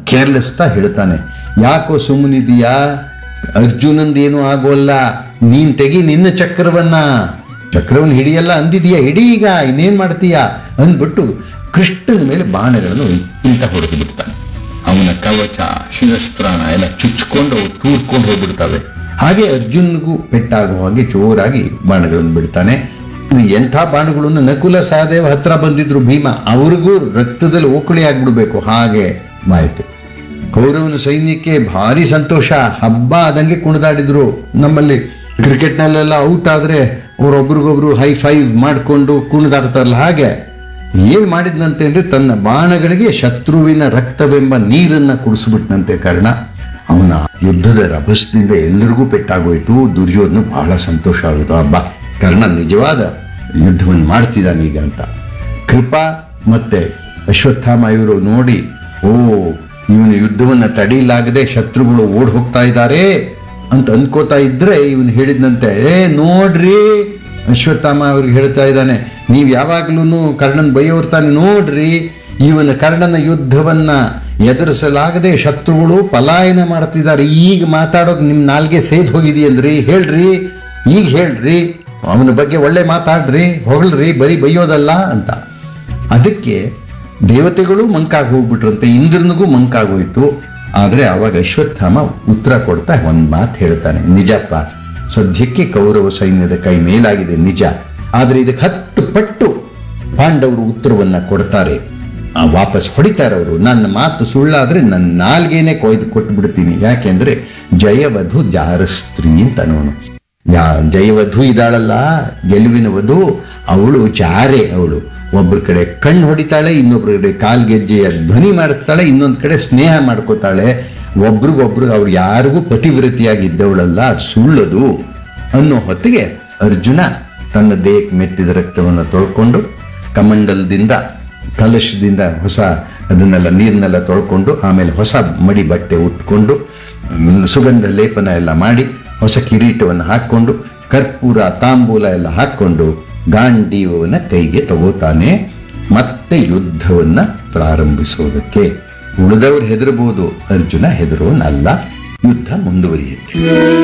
ಕೇರ್ಲೆಸ್ತಾ ಹೇಳ್ತಾನೆ ಯಾಕೋ ಸುಮ್ಮನಿದೀಯಾ ಅರ್ಜುನಂದೇನು ಆಗೋಲ್ಲ ನೀನ್ ತೆಗಿ ನಿನ್ನ ಚಕ್ರವನ್ನ ಚಕ್ರವನ್ನು ಹಿಡಿಯಲ್ಲ ಅಂದಿದೀಯ ಹಿಡಿ ಈಗ ಇನ್ನೇನ್ ಮಾಡ್ತೀಯಾ ಅಂದ್ಬಿಟ್ಟು ಕೃಷ್ಣನ ಮೇಲೆ ಬಾಣಗಳನ್ನು ಇಂತ ಹೊಡೆದು ಬಿಡ್ತಾನೆ ಅವನ ಕವಚ ಶಿರಸ್ತ್ರಾಣ ಎಲ್ಲ ಚುಚ್ಕೊಂಡು ಅವು ತೂರ್ಕೊಂಡು ಹೋಗ್ಬಿಡ್ತವೆ ಹಾಗೆ ಅರ್ಜುನ್ಗೂ ಪೆಟ್ಟಾಗುವ ಹಾಗೆ ಜೋರಾಗಿ ಬಾಣಗಳನ್ನು ಬಿಡ್ತಾನೆ ಇದು ಎಂಥ ಬಾಣಗಳನ್ನು ನಕುಲ ಸಹದೇವ ಹತ್ರ ಬಂದಿದ್ರು ಭೀಮ ಅವ್ರಿಗೂ ರಕ್ತದಲ್ಲಿ ಓಕಳಿ ಆಗ್ಬಿಡ್ಬೇಕು ಹಾಗೆ ಮಾಯಿತು ಕೌರವನ ಸೈನ್ಯಕ್ಕೆ ಭಾರಿ ಸಂತೋಷ ಹಬ್ಬ ಆದಂಗೆ ಕುಣಿದಾಡಿದ್ರು ನಮ್ಮಲ್ಲಿ ಕ್ರಿಕೆಟ್ನಲ್ಲೆಲ್ಲ ಔಟ್ ಆದ್ರೆ ಅವರೊಬ್ರಿಗೊಬ್ರು ಹೈ ಫೈವ್ ಮಾಡಿಕೊಂಡು ಕುಣಿದಾಡ್ತಾರಲ್ಲ ಹಾಗೆ ಏನ್ ಮಾಡಿದ್ನಂತೆ ಅಂದ್ರೆ ತನ್ನ ಬಾಣಗಳಿಗೆ ಶತ್ರುವಿನ ರಕ್ತವೆಂಬ ನೀರನ್ನ ಕುಡಿಸ್ಬಿಟ್ನಂತೆ ಕರ್ಣ ಅವನ ಯುದ್ಧದ ರಭಸದಿಂದ ಎಲ್ಲರಿಗೂ ಪೆಟ್ಟಾಗೋಯ್ತು ದುರ್ಯೋಧನ ಬಹಳ ಸಂತೋಷ ಆಗೋದು ಹಬ್ಬ ಕರ್ಣ ನಿಜವಾದ ಯುದ್ಧವನ್ನು ಮಾಡ್ತಿದ್ದಾನೆ ಈಗ ಅಂತ ಕೃಪಾ ಮತ್ತೆ ಅಶ್ವತ್ಥಾಮ ಇವರು ನೋಡಿ ಓ ಇವನು ಯುದ್ಧವನ್ನ ತಡೀಲಾಗದೆ ಶತ್ರುಗಳು ಓಡ್ ಹೋಗ್ತಾ ಇದ್ದಾರೆ ಅಂತ ಅನ್ಕೋತಾ ಇದ್ರೆ ಇವನು ಹೇಳಿದಂತೆ ಏ ನೋಡ್ರಿ ಅಶ್ವತ್ಥಾಮ ಅವ್ರಿಗೆ ಹೇಳ್ತಾ ಇದ್ದಾನೆ ನೀವು ಯಾವಾಗ್ಲೂ ಕರ್ಣನ್ ಬೈಯೋರ್ ತಾನೆ ನೋಡ್ರಿ ಇವನ ಕರ್ಣನ ಯುದ್ಧವನ್ನ ಎದುರಿಸಲಾಗದೆ ಶತ್ರುಗಳು ಪಲಾಯನ ಮಾಡ್ತಿದ್ದಾರೆ ಈಗ ಮಾತಾಡೋಕ್ ನಿಮ್ ನಾಲ್ಗೆ ಸೇದ್ ಹೋಗಿದೆಯಂದ್ರಿ ಹೇಳ್ರಿ ಈಗ ಹೇಳ್ರಿ ಅವನ ಬಗ್ಗೆ ಒಳ್ಳೆ ಮಾತಾಡ್ರಿ ಹೊಗಳ್ರಿ ಬರೀ ಬೈಯೋದಲ್ಲ ಅಂತ ಅದಕ್ಕೆ ದೇವತೆಗಳು ಮಂಕಾಗಿ ಹೋಗ್ಬಿಟ್ರಂತೆ ಇಂದ್ರನಿಗೂ ಮಂಕಾಗೋಯ್ತು ಆದ್ರೆ ಅವಾಗ ಅಶ್ವತ್ಥಾಮ ಉತ್ತರ ಕೊಡ್ತಾ ಒಂದ್ ಮಾತು ಹೇಳ್ತಾನೆ ನಿಜಪ್ಪ ಸದ್ಯಕ್ಕೆ ಕೌರವ ಸೈನ್ಯದ ಕೈ ಮೇಲಾಗಿದೆ ನಿಜ ಆದ್ರೆ ಇದಕ್ಕೆ ಹತ್ತು ಪಟ್ಟು ಪಾಂಡವರು ಉತ್ತರವನ್ನ ಕೊಡ್ತಾರೆ ಆ ವಾಪಸ್ ಹೊಡಿತಾರೆ ಅವರು ನನ್ನ ಮಾತು ಸುಳ್ಳಾದ್ರೆ ನನ್ನ ನಾಲ್ಗೇನೆ ಕೊಯ್ದು ಕೊಟ್ಟು ಬಿಡ್ತೀನಿ ಯಾಕೆಂದ್ರೆ ಜಯವಧು ಜಾರಸ್ತ್ರೀ ಅಂತ ಅನ್ನೋನು ಯಾ ಜಯವಧು ಇದ್ದಾಳಲ್ಲ ಗೆಲುವಿನ ವಧು ಅವಳು ಜಾರೆ ಅವಳು ಒಬ್ಬರ ಕಡೆ ಕಣ್ಣು ಹೊಡಿತಾಳೆ ಇನ್ನೊಬ್ರ ಕಡೆ ಕಾಲ್ಗೆಜ್ಜೆಯ ಧ್ವನಿ ಮಾಡ್ತಾಳೆ ಇನ್ನೊಂದ್ ಕಡೆ ಸ್ನೇಹ ಮಾಡ್ಕೋತಾಳೆ ಒಬ್ರಿಗೊಬ್ರು ಅವ್ರು ಯಾರಿಗೂ ಪತಿವ್ರತಿಯಾಗಿದ್ದವಳಲ್ಲ ಅದು ಸುಳ್ಳದು ಅನ್ನೋ ಹೊತ್ತಿಗೆ ಅರ್ಜುನ ತನ್ನ ದೇಹಕ್ಕೆ ಮೆತ್ತಿದ ರಕ್ತವನ್ನು ತೊಳ್ಕೊಂಡು ಕಮಂಡಲದಿಂದ ಕಲಶದಿಂದ ಹೊಸ ಅದನ್ನೆಲ್ಲ ನೀರನ್ನೆಲ್ಲ ತೊಳ್ಕೊಂಡು ಆಮೇಲೆ ಹೊಸ ಮಡಿ ಬಟ್ಟೆ ಉಟ್ಕೊಂಡು ಮ್, ಸುಗಂಧ ಲೇಪನ ಎಲ್ಲ ಮಾಡಿ ಹೊಸ ಕಿರೀಟವನ್ನು ಹಾಕ್ಕೊಂಡು ಕರ್ಪೂರ ತಾಂಬೂಲ ಎಲ್ಲ ಹಾಕ್ಕೊಂಡು ಗಾಂಡೀವನ ಕೈಗೆ ತಗೋತಾನೆ ಮತ್ತೆ ಯುದ್ಧವನ್ನ ಪ್ರಾರಂಭಿಸೋದಕ್ಕೆ ಉಳಿದವರು ಹೆದರಬಹುದು ಅರ್ಜುನ ಹೆದರೋನಲ್ಲ ಯುದ್ಧ ಮುಂದುವರಿಯುತ್ತೆ